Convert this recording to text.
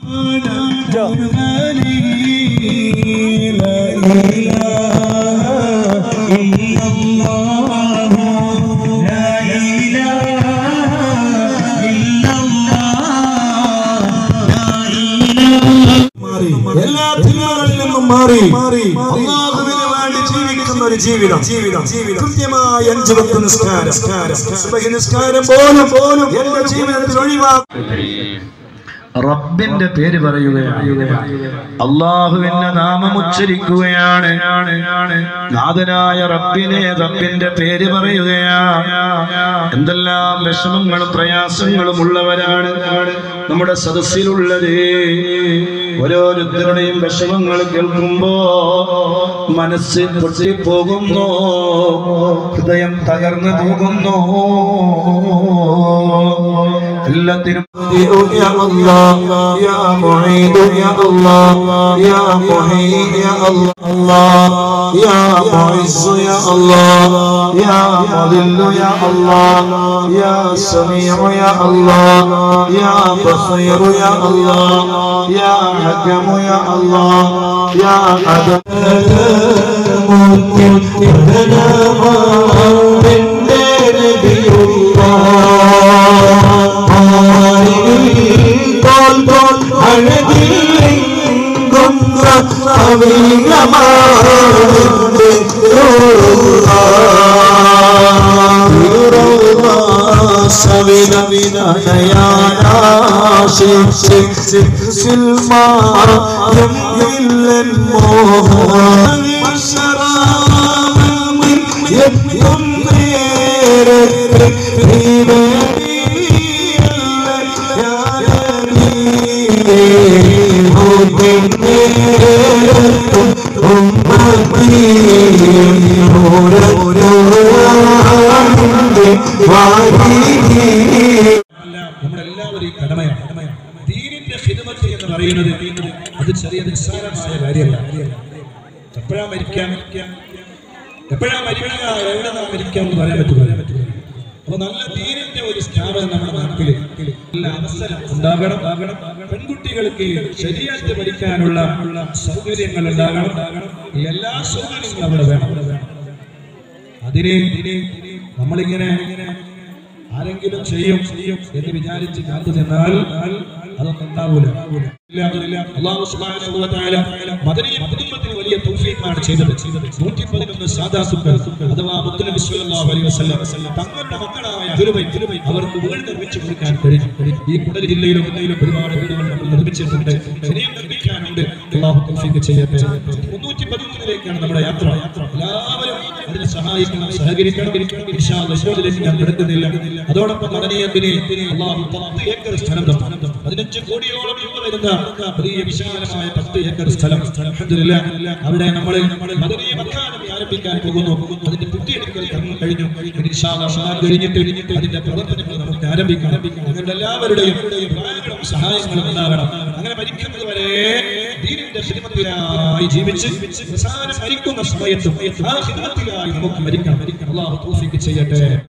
എല്ലാ തിന്മകളിൽ നിന്നും മാറി മാറി അള്ളാഹുവിന് വേണ്ടി ജീവിക്കുന്ന ഒരു ജീവിതം ജീവിതം ജീവിതം കൃത്യമായ അഞ്ച് വക്ത നിസ്കാരം സുബഹി നിസ്കാരം പോലും പോലും എന്റെ ജീവിതത്തിൽ ഒഴിവാക്കും റബ്ബിന്റെ പേര് പറയുകയാണ് അള്ളാഹുവിന്റെ നാമം ഉച്ചരിക്കുകയാണ് നാഥനായ റബ്ബിനെ റബ്ബിന്റെ പേര് പറയുകയാണ് എന്തെല്ലാം വിഷമങ്ങളും പ്രയാസങ്ങളും ഉള്ളവരാണ് നമ്മുടെ സദസ്സിലുള്ളത് ഓരോരുത്തരുടെയും വിഷമങ്ങൾ കേൾക്കുമ്പോ മനസ്സ് പൊട്ടിപ്പോകുന്നു ഹൃദയം തകർന്നു പോകുന്നു എല്ലാത്തിനും يا الله يا معيد يا الله يا محيي يا الله يا معز يا الله يا مذل يا الله يا سميع يا الله يا بصير يا الله يا حكم يا الله يا عدل نبي നമ്മളെല്ലാവരും കടമയാണ് ദീനിന്റെ ഹിദമത്ത് എന്ന് പറയുന്നത് അത് ചെറിയ നിസ്സാരമായ കാര്യമല്ല എപ്പോഴാ മരിക്കാൻ എപ്പോഴാ മരിക്കുക എവിടെ നാം മരിക്കാം എന്ന് പറയാൻ പറ്റില്ല അപ്പൊ നല്ല ദീനിന്റെ ഒരു സ്ഥാപനം നമ്മുടെ നാട്ടില് നല്ല അവസരം ഉണ്ടാകണം പെൺകുട്ടികൾക്ക് ശരിയായിട്ട് പഠിക്കാനുള്ള സൗകര്യങ്ങൾ ഉണ്ടാകണം എല്ലാ സൗകര്യങ്ങളും അവിടെ വേണം അതിനെ നമ്മളിങ്ങനെ ആരെങ്കിലും ചെയ്യും എന്ന് വിചാരിച്ച് കാത്തു നിന്നാൽ അതൊന്നും ഉണ്ടാവൂല അള്ളാഹു സുബ്ഹാനഹു വ തആല മദനി ഉമ്മത്തിന് വലിയ തൗഫീഖാണ് ചെയ്തത് 111 സാദാത്തുക്കൾ അഥവാ മുത്തനബി സല്ലല്ലാഹു അലൈഹി വസല്ലം തങ്ങളുടെ മക്കളായ ദുരുബൈ അവർക്ക് വീട് നിർമ്മിച്ചു കൊടുക്കാൻ കഴിഞ്ഞു ഈ കുടൽ ജില്ലയിലും ജില്ലയിലും ഒരുപാട് വീടുകൾ നമ്മൾ നിർമ്മിച്ചിട്ടുണ്ട് ഇനിയും നിർമ്മിക്കാനുണ്ട് അള്ളാഹു തൗഫീഖ് ചെയ്യട്ടെ 111ലേക്കാണ് നമ്മുടെ യാത്ര എല്ലാവരും അതിന് സഹായിക്കണം സഹകരിക്കണം ഇൻഷാ അല്ലാഹ് ഇസ്ലാമിലേക്ക് ഞാൻ എടുക്കുന്നില്ല അതോടൊപ്പം മദനിയത്തിന് അള്ളാഹു 10 ഏക്കർ സ്ഥലം തന്നു പതിനഞ്ച് കോടിയോളം രൂപ വരുന്ന വലിയ വിശാലമായ പത്ത് ഏക്കർ സ്ഥലം അൽഹംദുലില്ലാ അവിടെ നമ്മൾ മദനീയ മക്കാനം ആരംഭിക്കാൻ പോകുന്നു അതിന്റെ കുട്ടിയെടുക്കൽ കർമ്മം കഴിഞ്ഞു ഇൻഷാ അല്ലാഹ് ഷാൻ കഴിഞ്ഞിട്ട് അതിന്റെ പ്രവർത്തനങ്ങൾ നമുക്ക് ആരംഭിക്കണം നിങ്ങളുടെ എല്ലാവരുടെയും സഹായങ്ങളും സഹായങ്ങളും ഉണ്ടാകണം അങ്ങനെ മരിക്കുന്നത് വരെ ദീനിന്റെ ഹിദ്മത്തിലായി ജീവിച്ച് അവസാനം മരിക്കുന്ന സമയത്തും ആ ഹിദ്മത്തിലായി നമുക്ക് മരിക്കണം അള്ളാഹു തൗഫീഖ് ചെയ്യട്ടെ